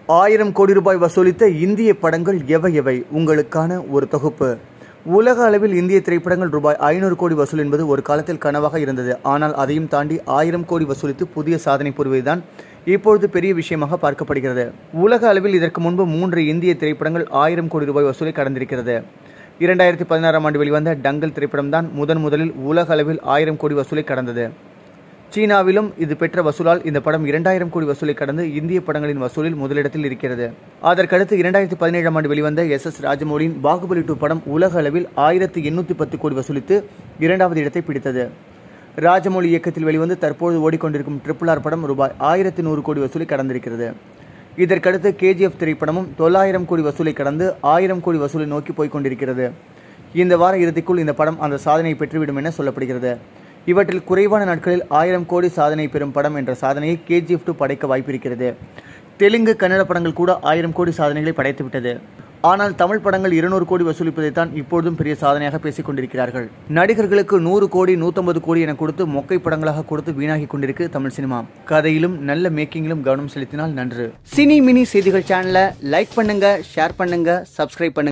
ஆயிரம் கோடி ரூபாய் வசூலித்த இந்திய படங்கள் எவை எவை உங்களுக்கான ஒரு தொகுப்பு உலக அளவில் இந்திய திரைப்படங்கள் ரூபாய் ஐநூறு கோடி வசூல் என்பது ஒரு காலத்தில் கனவாக இருந்தது ஆனால் அதையும் தாண்டி ஆயிரம் கோடி வசூலித்து புதிய சாதனை புரிவதுதான் இப்பொழுது பெரிய விஷயமாக பார்க்கப்படுகிறது உலக அளவில் இதற்கு முன்பு மூன்று இந்திய திரைப்படங்கள் ஆயிரம் கோடி ரூபாய் வசூலை கடந்திருக்கிறது இரண்டாயிரத்தி பதினாறாம் ஆண்டு வெளிவந்த டங்கல் திரைப்படம் தான் முதன் முதலில் உலக அளவில் ஆயிரம் கோடி வசூலை கடந்தது சீனாவிலும் இது பெற்ற வசூலால் இந்த படம் இரண்டாயிரம் கோடி வசூலை கடந்து இந்திய படங்களின் வசூலில் முதலிடத்தில் இருக்கிறது அதற்கடுத்து இரண்டாயிரத்தி பதினேழாம் ஆண்டு வெளிவந்த எஸ் எஸ் ராஜமௌலியின் பாகுபலி டூ படம் உலக அளவில் ஆயிரத்தி எண்ணூற்றி பத்து கோடி வசூலித்து இரண்டாவது இடத்தை பிடித்தது ராஜமௌலி இயக்கத்தில் வெளிவந்து தற்போது ஓடிக்கொண்டிருக்கும் ட்ரிபிள் ஆர் படம் ரூபாய் ஆயிரத்தி நூறு கோடி வசூலை கடந்திருக்கிறது இதற்கடுத்து கேஜிஎஃப் திரைப்படமும் தொள்ளாயிரம் கோடி வசூலை கடந்து ஆயிரம் கோடி வசூலை நோக்கி போய்க் கொண்டிருக்கிறது இந்த வார இறுதிக்குள் இந்த படம் அந்த சாதனையை பெற்றுவிடும் என சொல்லப்படுகிறது இவற்றில் குறைவான நாட்களில் ஆயிரம் கோடி சாதனை பெறும் படம் என்ற சாதனையை கேஜிஎஃப் டூ படைக்க வாய்ப்பிருக்கிறது தெலுங்கு கன்னட படங்கள் கூட ஆயிரம் கோடி சாதனைகளை படைத்துவிட்டது ஆனால் தமிழ் படங்கள் இருநூறு கோடி வசூலிப்பதைத்தான் இப்பொழுதும் பெரிய சாதனையாக பேசிக் கொண்டிருக்கிறார்கள் நடிகர்களுக்கு நூறு கோடி நூற்றம்பது கோடி என கொடுத்து மொக்கை படங்களாக கொடுத்து வீணாகி கொண்டிருக்கு தமிழ் சினிமா கதையிலும் நல்ல மேக்கிங்கிலும் கவனம் செலுத்தினால் நன்று சினி மினி செய்திகள் சேனலை லைக் பண்ணுங்க ஷேர் பண்ணுங்க சப்ஸ்கிரைப் பண்ணுங்க